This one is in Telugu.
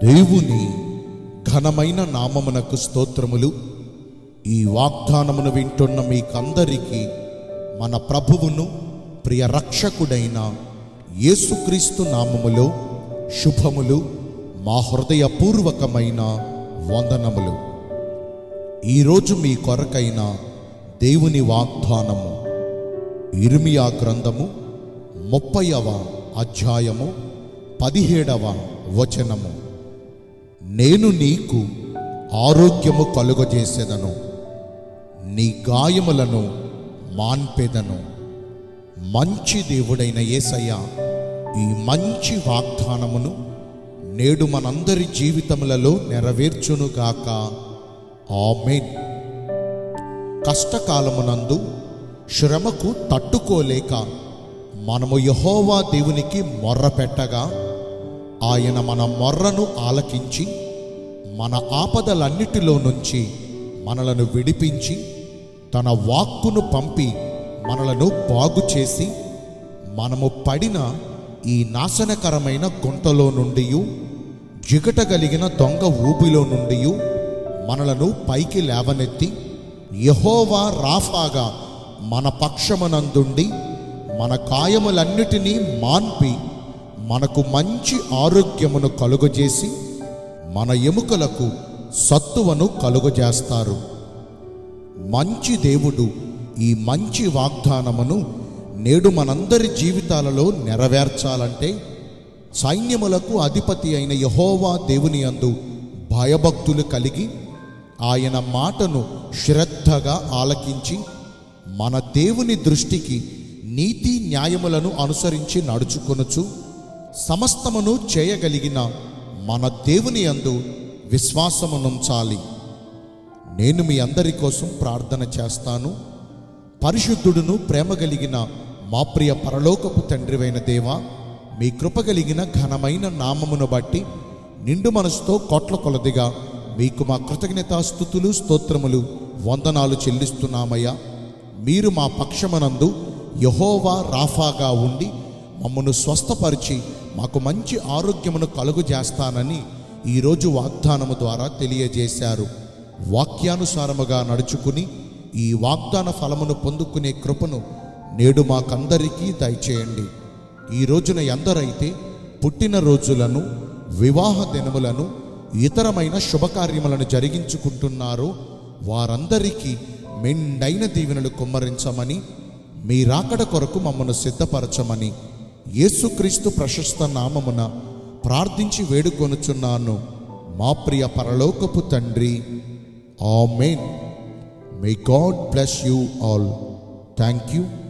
దేవుని ఘనమైన నామమునకు స్తోత్రములు ఈ వాగ్దానమును వింటున్న మీకందరికీ మన ప్రభువును ప్రియ రక్షకుడైన యేసుక్రీస్తు నామములో శుభములు మా హృదయపూర్వకమైన వందనములు ఈరోజు మీ కొరకైన దేవుని వాగ్దానము ఇర్మియా గ్రంథము ముప్పైవ అధ్యాయము పదిహేడవ వచనము నేను నీకు ఆరోగ్యము కలుగజేసేదను నీ గాయములను మాన్పెదను మంచి దేవుడైన యేసయ్య ఈ మంచి వాగ్దానమును నేడు మనందరి జీవితములలో నెరవేర్చునుగాక ఆమెన్ కష్టకాలమునందు శ్రమకు తట్టుకోలేక మనము యహోవా దేవునికి మొర్ర పెట్టగా ఆయన మన మొర్రను ఆలకించి మన ఆపదలన్నిటిలో నుంచి మనలను విడిపించి తన వాక్కును పంపి మనలను బాగు చేసి మనము పడిన ఈ నాశనకరమైన గుంటలో నుండి జిగటగలిగిన దొంగ ఊబిలో నుండి మనలను పైకి లేవనెత్తి యహోవా రాఫాగా మన పక్షమునందుండి మన కాయములన్నిటినీ మాన్పి మనకు మంచి ఆరోగ్యమును కలుగజేసి మన ఎముకలకు సత్తువను కలుగజేస్తారు మంచి దేవుడు ఈ మంచి వాగ్దానమును నేడు మనందరి జీవితాలలో నెరవేర్చాలంటే సైన్యములకు అధిపతి అయిన యహోవా దేవుని అందు భయభక్తులు కలిగి ఆయన మాటను శ్రద్ధగా ఆలకించి మన దేవుని దృష్టికి నీతి న్యాయములను అనుసరించి నడుచుకొనుచు సమస్తమును చేయగలిగిన మన దేవుని అందు విశ్వాసమునుంచాలి నేను మీ అందరి కోసం ప్రార్థన చేస్తాను పరిశుద్ధుడును ప్రేమ కలిగిన మా ప్రియ పరలోకపు తండ్రివైన దేవా మీ కృప కలిగిన ఘనమైన నామమును బట్టి నిండు మనసుతో కోట్ల కొలదిగా మీకు మా కృతజ్ఞతాస్థుతులు స్తోత్రములు వందనాలు చెల్లిస్తున్నామయ్యా మీరు మా పక్షమనందు యహోవా రాఫాగా ఉండి మమ్మను స్వస్థపరిచి మాకు మంచి ఆరోగ్యమును కలుగు చేస్తానని ఈరోజు వాగ్దానము ద్వారా తెలియజేశారు వాక్యానుసారముగా నడుచుకుని ఈ వాగ్దాన ఫలమును పొందుకునే కృపను నేడు మాకందరికీ దయచేయండి ఈ రోజున ఎందరైతే పుట్టిన రోజులను వివాహ దినములను ఇతరమైన శుభకార్యములను జరిగించుకుంటున్నారో వారందరికీ మెండైన దీవెనలు కుమ్మరించమని మీ రాకడ కొరకు మమ్మను సిద్ధపరచమని యేసుక్రీస్తు ప్రశస్త నామమున ప్రార్థించి వేడుకొనుచున్నాను మా ప్రియ పరలోకపు తండ్రి amen may God bless you all thank you